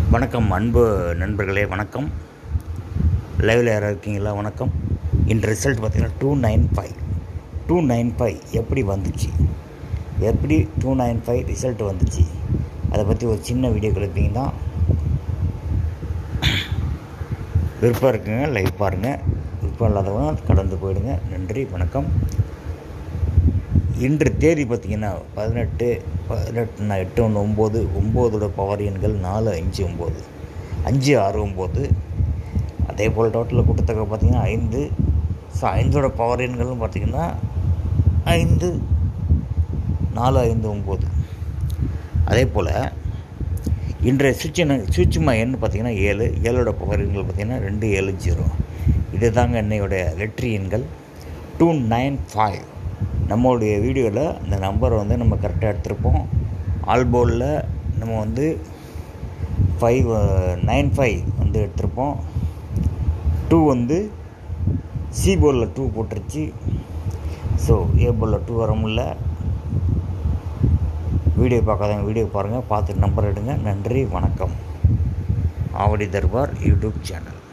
வணக்கம் அன்பு நண்பர்களே வணக்கம் லைவில் யாராக இருக்கீங்களா வணக்கம் இந்த ரிசல்ட் பார்த்தீங்கன்னா two nine five two nine five எப்படி வந்துச்சு எப்படி டூ நைன் ஃபைவ் ரிசல்ட் வந்துச்சு அதை பற்றி ஒரு சின்ன வீடியோ கிளிப்பிங் தான் விருப்பம் இருக்குங்க லைவ் பாருங்கள் விருப்பம் இல்லாதவங்க கடந்து போயிடுங்க நன்றி வணக்கம் இன்று தேதி பார்த்திங்கன்னா பதினெட்டு பதினெட்டுனா எட்டு ஒன்று ஒம்பது ஒம்போதோட பவர் எண்கள் நாலு அஞ்சு ஒம்பது அஞ்சு ஆறு ஒம்பது அதே போல் டோட்டலில் கூட்டத்தொகை பார்த்திங்கன்னா ஐந்து ஸோ ஐந்தோட பவர் எண்களும் பார்த்திங்கன்னா ஐந்து நாலு ஐந்து ஒம்பது அதே போல் இன்றைய சுவிட்சின சுவிட்சுமா எண் பார்த்திங்கன்னா ஏழு ஏழோட பவர் எண்கள் பார்த்திங்கன்னா ரெண்டு ஏழு ஜீரோ இது தாங்க என்னையோட வெற்றி எண்கள் டூ நைன் ஃபைவ் நம்மளுடைய வீடியோவில் இந்த நம்பரை வந்து நம்ம கரெக்டாக எடுத்திருப்போம் ஆல்போலில் நம்ம வந்து ஃபைவ் நைன் ஃபைவ் வந்து எடுத்திருப்போம் டூ வந்து சி போலில் டூ போட்டுருச்சு ஸோ ஏ போலில் டூ வர முடியல வீடியோ பார்க்காதவங்க வீடியோ பாருங்கள் பார்த்துட்டு நம்பர் எடுங்க நன்றி வணக்கம் ஆவடி தர்பார் யூடியூப் சேனல்